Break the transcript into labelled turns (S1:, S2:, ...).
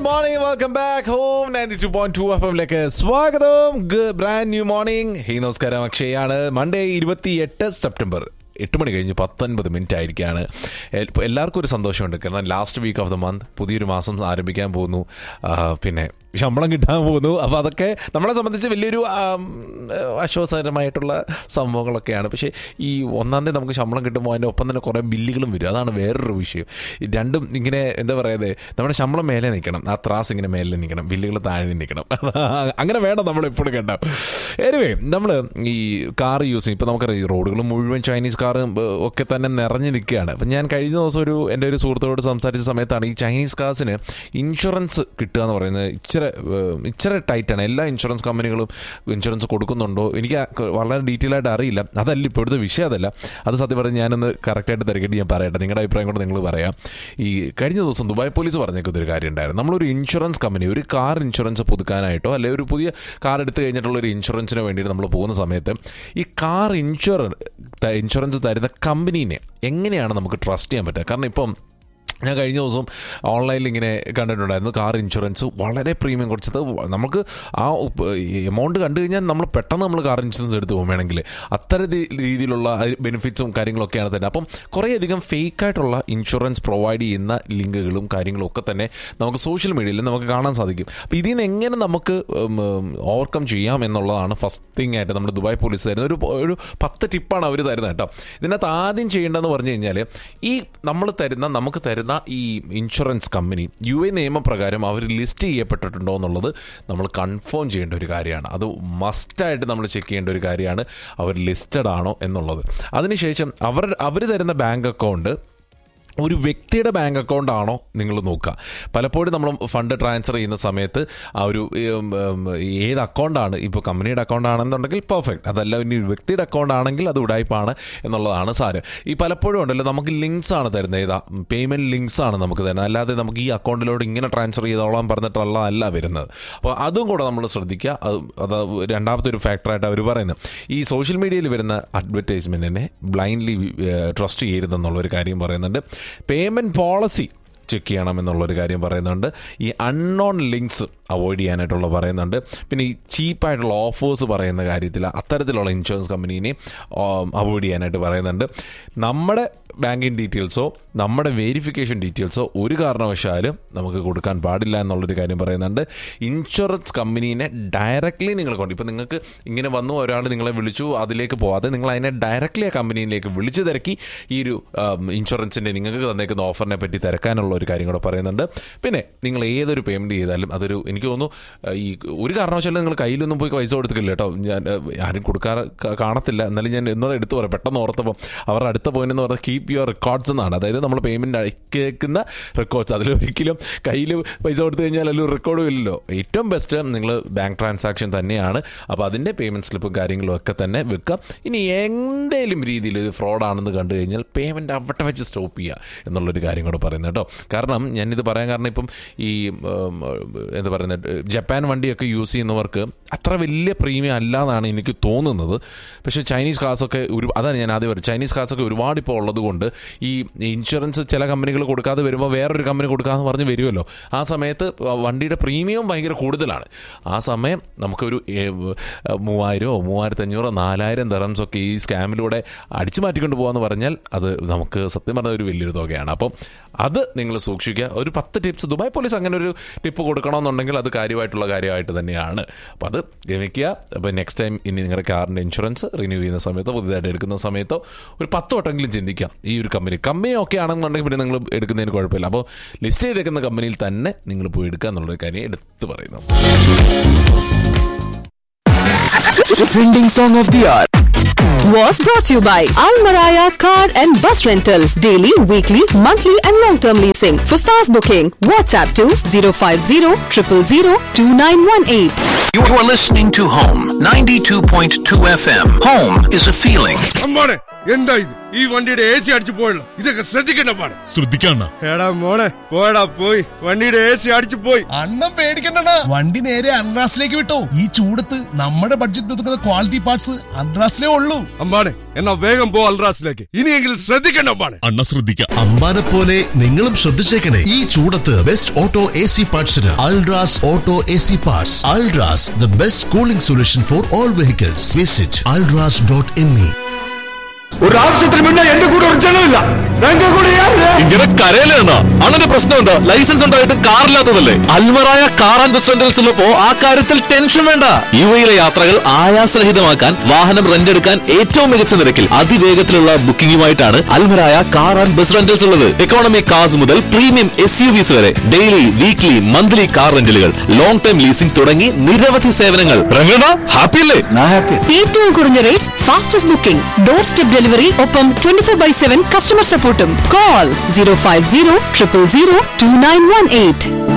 S1: Morning welcome back home ninety two point two F എമ്മിലേക്ക് സ്വാഗതം brand new morning ഹേ നമസ്കാരം അക്ഷയാണ് Monday ഇരുപത്തി എട്ട് സെപ്റ്റംബർ എട്ട് മണി കഴിഞ്ഞ് പത്തൊൻപത് മിനിറ്റ് ആയിരിക്കുകയാണ് എൽ- ഇപ്പൊ എല്ലാവർക്കും ഒരു സന്തോഷമുണ്ട് കാരണം last week of the month പുതിയൊരു മാസം ആരംഭിക്കാൻ പോകുന്നു ആ, പിന്നെ ശമ്പളം കിട്ടാൻ പോകുന്നു അപ്പോൾ അതൊക്കെ നമ്മളെ സംബന്ധിച്ച് വലിയൊരു ആം, ആശ്വാസകരമായിട്ടുള്ള സംഭവങ്ങളൊക്കെയാണ് പക്ഷേ ഈ ഒന്നാം തീയതി നമുക്ക് ശമ്പളം കിട്ടുമ്പോൾ അതിൻ്റെ ഒപ്പം തന്നെ കുറേ ബില്ലുകളും വരും അതാണ് വേറൊരു വിഷയം ഈ രണ്ടും ഇങ്ങനെ എന്താ പറയുന്നത് നമ്മുടെ ശമ്പളം മേലെ നിൽക്കണം ആ ത്രാസ് ഇങ്ങനെ മേലെ നിൽക്കണം ബില്ലുകൾ താഴെ നിൽക്കണം അങ്ങനെ വേണം നമ്മൾ എപ്പോഴും കേട്ടോ എനിവേ നമ്മൾ ഈ കാർ യൂസ് ചെയ്യും ഇപ്പോൾ നമുക്കറിയാം ഈ റോഡുകൾ മുഴുവൻ ചൈനീസ് കാറും ഏഹ്, ഒക്കെ തന്നെ നിറഞ്ഞു നിൽക്കുകയാണ് അപ്പം ഞാൻ കഴിഞ്ഞ ദിവസം ഒരു എൻ്റെ ഒരു സുഹൃത്തോട് സംസാരിച്ച സമയത്താണ് ഈ ചൈനീസ് കാർസിന് ഇൻഷുറൻസ് കിട്ടുക എന്ന് പറയുന്നത് ഇച്ചിരി ഏഹ്, ഇച്ചിരി ടൈറ്റാണ് എല്ലാ ഇൻഷുറൻസ് കമ്പനികളും ഇൻഷുറൻസ് കൊടുക്കുന്നുണ്ടോ എനിക്ക് ആ ക- വളരെ ഡീറ്റെയിൽ ആയിട്ട് അറിയില്ല അതല്ല ഇപ്പോഴത്തെ വിഷയം അതല്ല അത് സത്യം പറഞ്ഞ് ഞാനൊന്ന് കറക്റ്റായിട്ട് തിരക്കിയിട്ട് ഞാൻ പറയട്ടെ നിങ്ങളുടെ അഭിപ്രായം കൂടെ നിങ്ങൾ പറയാം ഈ കഴിഞ്ഞ ദിവസം ദുബായ് പോലീസ് പറഞ്ഞേക്കുന്ന ഒരു കാര്യം ഉണ്ടായിരുന്നു നമ്മളൊരു ഇൻഷുറൻസ് കമ്പനി ഒരു കാർ ഇൻഷുറൻസ് പുതുക്കാനായിട്ടോ അല്ലെങ്കിൽ ഒരു പുതിയ കാർ എടുത്തു കഴിഞ്ഞിട്ടുള്ള ഒരു ഇൻഷുറൻസിന് വേണ്ടിയിട്ട് നമ്മൾ പോകുന്ന സമയത്ത് ഈ കാർ ഇൻഷുറർ ഇൻഷുറൻസ് തരുന്ന കമ്പനീനെ എങ്ങനെയാണ് നമുക്ക് ട്രസ്റ്റ് ചെയ്യാൻ പറ്റുക കാരണം ഇപ്പം ഞാൻ കഴിഞ്ഞ ദിവസം ഓൺലൈനിൽ ഇങ്ങനെ കണ്ടിട്ടുണ്ടായിരുന്നു കാർ ഇൻഷുറൻസ് വളരെ പ്രീമിയം കുറച്ചത് നമുക്ക് ആ എമൗണ്ട് കണ്ടു കഴിഞ്ഞാൽ നമ്മൾ പെട്ടെന്ന് നമ്മൾ കാർ ഇൻഷുറൻസ് എടുത്ത് പോകും വേണമെങ്കിൽ അത്തരം രീ- രീതിയിലുള്ള ബെനിഫിറ്റ്സും കാര്യങ്ങളൊക്കെയാണ് തന്നെ അപ്പം കുറേയധികം ഫേക്ക് ആയിട്ടുള്ള ഇൻഷുറൻസ് പ്രൊവൈഡ് ചെയ്യുന്ന ലിങ്കുകളും കാര്യങ്ങളും ഒക്കെ തന്നെ നമുക്ക് സോഷ്യൽ മീഡിയയിൽ നമുക്ക് കാണാൻ സാധിക്കും അപ്പോൾ ഇതിൽ നിന്ന് എങ്ങനെ നമുക്ക് ഓവർകം ചെയ്യാം എന്നുള്ളതാണ് ഫസ്റ്റ് തിങ് ആയിട്ട് നമ്മുടെ ദുബായ് പോലീസ് തരുന്ന ഒരു ഒരു പത്ത് ടിപ്പാണ് അവർ തരുന്നത് കേട്ടോ ഇതിനകത്ത് ആദ്യം ചെയ്യേണ്ടതെന്ന് പറഞ്ഞു കഴിഞ്ഞാൽ ഈ നമ്മൾ തരുന്ന നമുക്ക് തരുന്ന ഈ ഇൻഷുറൻസ് കമ്പനി യു എ നിയമപ്രകാരം അവർ ലിസ്റ്റ് ചെയ്യപ്പെട്ടിട്ടുണ്ടോ എന്നുള്ളത് നമ്മൾ കൺഫേം ചെയ്യേണ്ട ഒരു കാര്യമാണ് അത് മസ്റ്റായിട്ട് നമ്മൾ ചെക്ക് ചെയ്യേണ്ട ഒരു കാര്യമാണ് അവർ ലിസ്റ്റഡ് ആണോ എന്നുള്ളത് അതിനുശേഷം അവർ അവർ തരുന്ന ബാങ്ക് അക്കൗണ്ട് ഒരു വ്യക്തിയുടെ ബാങ്ക് അക്കൗണ്ട് ആണോ നിങ്ങൾ നോക്കുക പലപ്പോഴും നമ്മൾ ഫണ്ട് ട്രാൻസ്ഫർ ചെയ്യുന്ന സമയത്ത് ആ ഒരു ഉം, ഉം, ഏത് അക്കൗണ്ടാണ് ഇപ്പോൾ കമ്പനിയുടെ അക്കൗണ്ട് ആണെന്നുണ്ടെങ്കിൽ പെർഫെക്റ്റ് അതല്ല ഇനി ഒരു വ്യക്തിയുടെ അക്കൗണ്ട് ആണെങ്കിൽ അത് ഉടായ്പാണ് എന്നുള്ളതാണ് സാരം ഈ പലപ്പോഴും ഉണ്ടല്ലോ നമുക്ക് ലിങ്ക്സ് ആണ് തരുന്നത് ഏതാ പേയ്മെൻറ്റ് ലിങ്ക്സ് ആണ് നമുക്ക് തരുന്നത് അല്ലാതെ നമുക്ക് ഈ അക്കൗണ്ടിലോട്ട് ഇങ്ങനെ ട്രാൻസ്ഫർ ചെയ്തോളാൻ പറഞ്ഞിട്ടുള്ള അല്ല വരുന്നത് അപ്പോൾ അതും കൂടെ നമ്മൾ ശ്രദ്ധിക്കുക അത് അത് രണ്ടാമത്തെ ഒരു ഫാക്ടറായിട്ട് അവർ പറയുന്നത് ഈ സോഷ്യൽ മീഡിയയിൽ വരുന്ന അഡ്വർടൈസ്മെൻറ്റിനെ ബ്ലൈൻഡ്ലി ട്രസ്റ്റ് ചെയ്യരുതെന്നുള്ളൊരു കാര്യം പറയുന്നുണ്ട് പേയ്മെൻറ്റ് പോളിസി ചെക്ക് ചെയ്യണം എന്നുള്ളൊരു കാര്യം പറയുന്നുണ്ട് ഈ അൺനോൺ ലിങ്ക്സ് അവോയ്ഡ് ചെയ്യാനായിട്ടുള്ള പറയുന്നുണ്ട് പിന്നെ ഈ ചീപ്പായിട്ടുള്ള ഓഫേഴ്സ് പറയുന്ന കാര്യത്തിൽ അത്തരത്തിലുള്ള ഇൻഷുറൻസ് കമ്പനീനെ അവോയ്ഡ് ചെയ്യാനായിട്ട് പറയുന്നുണ്ട് നമ്മുടെ ബാങ്കിങ് ഡീറ്റെയിൽസോ നമ്മുടെ വെരിഫിക്കേഷൻ ഡീറ്റെയിൽസോ ഒരു കാരണവശാലും നമുക്ക് കൊടുക്കാൻ പാടില്ല എന്നുള്ളൊരു കാര്യം പറയുന്നുണ്ട് ഇൻഷുറൻസ് കമ്പനീനെ ഡയറക്റ്റ്ലി നിങ്ങൾ കൊണ്ട് ഇപ്പം നിങ്ങൾക്ക് ഇങ്ങനെ വന്നു ഒരാൾ നിങ്ങളെ വിളിച്ചു അതിലേക്ക് പോവാതെ നിങ്ങൾ അതിനെ ഡയറക്റ്റ്ലി ആ കമ്പനിയിലേക്ക് വിളിച്ചു തിരക്കി ഈ ഒരു ഇൻഷുറൻസിൻ്റെ നിങ്ങൾക്ക് തന്നേക്കുന്ന ഓഫറിനെ പറ്റി തിരക്കാനുള്ള ഒരു കാര്യം കൂടെ പറയുന്നുണ്ട് പിന്നെ നിങ്ങൾ ഏതൊരു പേയ്മെൻറ്റ് ചെയ്താലും അതൊരു എനിക്ക് തോന്നുന്നു ആ, ഈ ഒരു കാരണവശാലും നിങ്ങൾ കയ്യിലൊന്നും പോയി പൈസ കൊടുത്തിട്ടില്ല കേട്ടോ ഞാൻ ആ, ആരും കൊടുക്കാറ് ക- കാണത്തില്ല എന്നാലും ഞാൻ എന്നോട് എടുത്തു പറയാം പെട്ടെന്ന് ഓർത്തപ്പോൾ അവരുടെ അടുത്ത പോയിന്റ് എന്ന് പറഞ്ഞാൽ കീപ് യുവർ റെക്കോർഡ്സ് എന്നാണ് അതായത് നമ്മൾ പേയ്മെൻറ്റ് അയക്കേക്കുന്ന റെക്കോർഡ്സ് അതിലൊരിക്കലും കയ്യിൽ പൈസ കൊടുത്തു കഴിഞ്ഞാൽ അതിൽ റെക്കോർഡും ഇല്ലല്ലോ ഏറ്റവും ബെസ്റ്റ് നിങ്ങൾ ബാങ്ക് ട്രാൻസാക്ഷൻ തന്നെയാണ് അപ്പോൾ അതിൻ്റെ പേയ്മെൻറ്റ് സ്ലിപ്പും കാര്യങ്ങളും ഒക്കെ തന്നെ വെക്കാം ഇനി എന്തെങ്കിലും രീതിയിൽ ഇത് ഫ്രോഡാണെന്ന് കണ്ടു കഴിഞ്ഞാൽ പേയ്മെൻറ്റ് അവിടെ വെച്ച് സ്റ്റോപ്പ് ചെയ്യുക എന്നുള്ളൊരു കാര്യം കൂടെ പറയുന്നത് കേട്ടോ കാരണം ഞാനിത് പറയാൻ കാരണം ഇപ്പം ഈ ഉം, എന്താ പറയുന്നത് ജപ്പാൻ വണ്ടിയൊക്കെ യൂസ് ചെയ്യുന്നവർക്ക് അത്ര വലിയ പ്രീമിയം അല്ല എന്നാണ് എനിക്ക് തോന്നുന്നത് പക്ഷേ ചൈനീസ് കാസൊക്കെ ഒരു അതാണ് ഞാൻ ആദ്യം പറഞ്ഞത് ചൈനീസ് കാസൊക്കെ ഒരുപാട് ഇപ്പോൾ ഉള്ളത് കൊണ്ട് ഈ ഇൻഷുറൻസ് ചില കമ്പനികൾ കൊടുക്കാതെ വരുമ്പോൾ വേറൊരു കമ്പനി കൊടുക്കാമെന്ന് പറഞ്ഞ് വരുമല്ലോ ആ സമയത്ത് വണ്ടിയുടെ പ്രീമിയം ഭയങ്കര കൂടുതലാണ് ആ സമയം നമുക്കൊരു ഏ- മൂവായിരമോ മൂവായിരത്തഞ്ഞൂറോ നാലായിരം ദറംസൊക്കെ ഈ സ്കാമിലൂടെ അടിച്ചു മാറ്റിക്കൊണ്ട് പോകാന്ന് പറഞ്ഞാൽ അത് നമുക്ക് സത്യം പറഞ്ഞ ഒരു വലിയൊരു തുകയാണ് അപ്പം അത് നിങ്ങൾ സൂക്ഷിക്കുക ഒരു പത്ത് ടിപ്സ് ദുബായ് പോലീസ് അങ്ങനെ ഒരു ടിപ്പ് കൊടുക്കണമെന്നുണ്ടെങ്കിൽ അത് കാര്യമായിട്ടുള്ള കാര്യമായിട്ട് തന്നെയാണ് അപ്പോൾ അത് ഗമിക്കുക അപ്പോൾ നെക്സ്റ്റ് ടൈം ഇനി നിങ്ങളുടെ കാറിൻ്റെ ഇൻഷുറൻസ് റിന്യൂ ചെയ്യുന്ന സമയത്തോ പുതിയതായിട്ട് എടുക്കുന്ന സമയത്തോ ഒരു പത്ത് വട്ടമെങ്കിലും ചിന്തിക്കാം ഈ ഒരു കമ്പനി കമ്പനി ഒക്കെ ആണെന്നുണ്ടെങ്കിൽ പിന്നെ നിങ്ങൾ എടുക്കുന്നതിന് കുഴപ്പമില്ല അപ്പോൾ ലിസ്റ്റ് ചെയ്തേക്കുന്ന കമ്പനിയിൽ തന്നെ നിങ്ങൾ പോയി എടുക്കുക എന്നുള്ളൊരു കാര്യം എടുത്തു പറയുന്നു
S2: Trending song of the hour.
S3: was brought to you by Al Maraya Car and Bus Rental. Daily, weekly, monthly and long-term leasing. For fast booking, WhatsApp to 050 000 2918.
S2: You are listening to Home 92.2 FM. Home is a feeling.
S4: എന്താ ഇത് ഈ വണ്ടിയുടെ A C അടിച്ചു പോയല്ലോ ഇതൊക്കെ ശ്രദ്ധിക്കണ്ട പാടെ
S5: ശ്രദ്ധിക്കണ്ട
S4: എടാ മോനെ പോയടാ പോയി വണ്ടിയുടെ എ സി അടിച്ചു പോയി
S5: അണ്ണം പേടിക്കണ്ടടാ വണ്ടി നേരെ അൺറാസിലേക്ക് വിട്ടോ ഈ ചൂടത്ത് നമ്മുടെ ബഡ്ജറ്റ് ഒതുക്കുന്ന ക്വാളിറ്റി പാർട്സ് അൺറാസിലേ ഉള്ളൂ
S4: അമ്പാടെ എന്നാ വേഗം പോ അൽറാസിലേക്ക് ഇനിയെങ്കിലും ശ്രദ്ധിക്കണ്ട അമ്പാടെ
S5: അണ്ണ ശ്രദ്ധിക്കാം
S6: അമ്പാനെ പോലെ നിങ്ങളും ശ്രദ്ധിച്ചേക്കണേ ഈ ചൂടത്ത് ബെസ്റ്റ് ഓട്ടോ എ സി പാർട്സിന് Ultras auto A C parts Ultras the best cooling solution for all vehicles visit Ultras dot M E
S4: ഒരു ആവശ്യത്തിന് മുന്നേ എന്റെ കൂടെ ഒരു ജനമില്ല എന്റെ കൂടെ ആരുമില്ല.
S7: ഇങ്ങനെ കരയിലാണ് അണ്ണന്റെ പ്രശ്നം എന്താ ലൈസൻസ് ഉണ്ടായിട്ട് കാറില്ലാത്തതല്ലേ Almaraya car and bus rentals ഉള്ളപ്പോ ആ കാര്യത്തിൽ ടെൻഷൻ വേണ്ട യു എയിലെ യാത്രകൾ ആയാസരഹിതമാക്കാൻ വാഹനം റെന്റ് എടുക്കാൻ ഏറ്റവും മികച്ച നിരക്കിൽ അതിവേഗത്തിലുള്ള ബുക്കിംഗുമായിട്ടാണ് Almaraya car and bus rentals ഉള്ളത് എക്കോണമി കാർസ് മുതൽ പ്രീമിയം എസ് യു വിസ് വരെ ഡെയിലി വീക്ക്ലി മന്ത്ലി കാർ റെന്റലുകൾ ലോങ് ടൈം ലീസിംഗ് തുടങ്ങി നിരവധി സേവനങ്ങൾ രംഗണ ഹാപ്പി അല്ലേ
S3: ഏറ്റവും കുറഞ്ഞ rates fastest booking door step delivery ഒപ്പം twenty four by seven customer സപ്പോർട്ടും call zero five zero triple zero two nine one eight